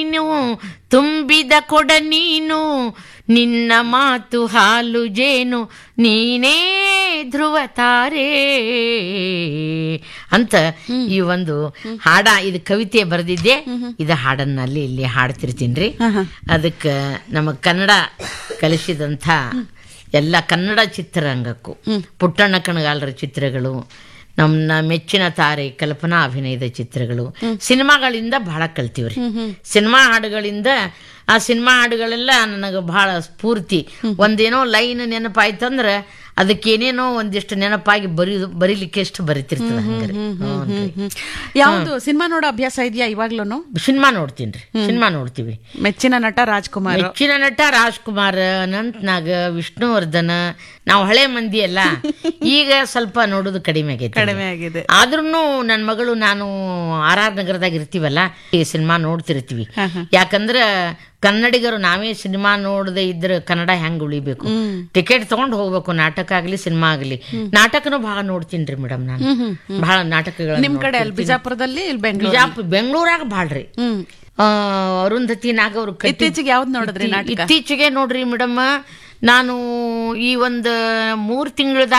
ನೀನು ತುಂಬಿದ ಕೊಡ ನೀನು ನಿನ್ನ ಮಾತು ಹಾಲು ಜೇನು ನೀನೇ ಧ್ರುವ ತಾರೆ ಅಂತ ಈ ಒಂದು ಹಾಡ ಇದು ಕವಿತೆ ಬರೆದಿದ್ದೆ ಇದು ಹಾಡನ್ನ ಅಲ್ಲಿ ಇಲ್ಲಿ ಹಾಡ್ತಿರ್ತೀನಿ ಅದಕ್ಕೆ ನಮ್ಮ ಕನ್ನಡ ಕಲಿಸಿದಂಥ ಎಲ್ಲ ಕನ್ನಡ ಚಿತ್ರರಂಗಕ್ಕೂ ಪುಟ್ಟಣ್ಣ ಕಣಗಾಲರ ಚಿತ್ರಗಳು ನಮ್ಮ ಮೆಚ್ಚಿನ ತಾರೆ ಕಲ್ಪನಾ ಅಭಿನಯದ ಚಿತ್ರಗಳು ಸಿನಿಮಾಗಳಿಂದ ಬಹಳ ಕಲ್ತೀವ್ರಿ ಸಿನಿಮಾ ಹಾಡುಗಳಿಂದ ಆ ಸಿನಿಮಾ ಹಾಡುಗಳೆಲ್ಲ ನನಗೆ ಬಹಳ ಸ್ಫೂರ್ತಿ ಒಂದೇನೋ ಲೈನ್ ನೆನಪಾಯ್ತಂದ್ರ ಅದಕ್ಕೇನೇನೋ ಒಂದಿಷ್ಟು ನೆನಪಾಗಿ ಬರಿ ಬರೀಲಿಕ್ಕೆ ಎಷ್ಟು ಬರಿತಿರ್ತದ ಹಂಗಾರೆ ಹ್ಞೂನ್ರಿ. ಯಾವ್ದು ಸಿನಿಮಾ ನೋಡೋ ಅಭ್ಯಾಸ ಇದೆಯಾ ಇವಾಗ್ಲೂನು ಸಿನಿಮಾ ನೋಡ್ತೀನಿ ಸಿನಿಮಾ ನೋಡ್ತೀವಿ ಮೆಚ್ಚಿನ ನಟ ರಾಜ್ಕುಮಾರ್ ಹೆಚ್ಚಿನ ನಟ ರಾಜ್ಕುಮಾರ್ ಅನಂತ್ನಾಗ್ ವಿಷ್ಣುವರ್ಧನ್ ನಾವು ಹಳೆ ಮಂದಿ ಅಲ್ಲ ಈಗ ಸ್ವಲ್ಪ ನೋಡೋದು ಕಡಿಮೆ ಆಗೈತೆ ಕಡಿಮೆ ಆಗಿದೆ ಆದ್ರೂ ನನ್ನ ಮಗಳು ನಾನು ಆರ್ ಆರ್ ನಗರದಾಗ ಇರ್ತೀವಲ್ಲ ಈ ಸಿನಿಮಾ ನೋಡ್ತಿರ್ತೀವಿ ಯಾಕಂದ್ರ ಕನ್ನಡಿಗರು ನಾವೇ ಸಿನಿಮಾ ನೋಡದೆ ಇದ್ರೆ ಕನ್ನಡ ಹೆಂಗ್ ಉಳಿಬೇಕು ಟಿಕೆಟ್ ತಗೊಂಡ್ ಹೋಗ್ಬೇಕು ನಾಟಕ ಆಗ್ಲಿ ಸಿನಿಮಾ ಆಗ್ಲಿ ನಾಟಕನು ಬಹಳ ನೋಡ್ತೀನಿ ಮೇಡಮ್ ನಾನು ಬಹಳ ನಾಟಕಗಳ ನಿಮ್ ಕಡೆ ಅಲ್ಲಿ ಬಿಜಾಪುರದಲ್ಲಿ ಇಲ್ಲಿ ಬೆಂಗಳೂರು ಬಿಜಾಪುರ ಬೆಂಗಳೂರಾಗ ಬಾಳ್ರಿ ಹ್ಮ್ ಆ, ಅರುಂಧತಿ ನಾಗ ಅವರು ಇತ್ತೀಚೆಗೆ ಯಾವ್ದು ನೋಡಿದ್ರಿ ನಾಟಕ ಇತ್ತೀಚೆಗೆ ನೋಡ್ರಿ ಮೇಡಮ್ ನಾನು ಈ ಒಂದು ಮೂರ್ ತಿಂಗಳದ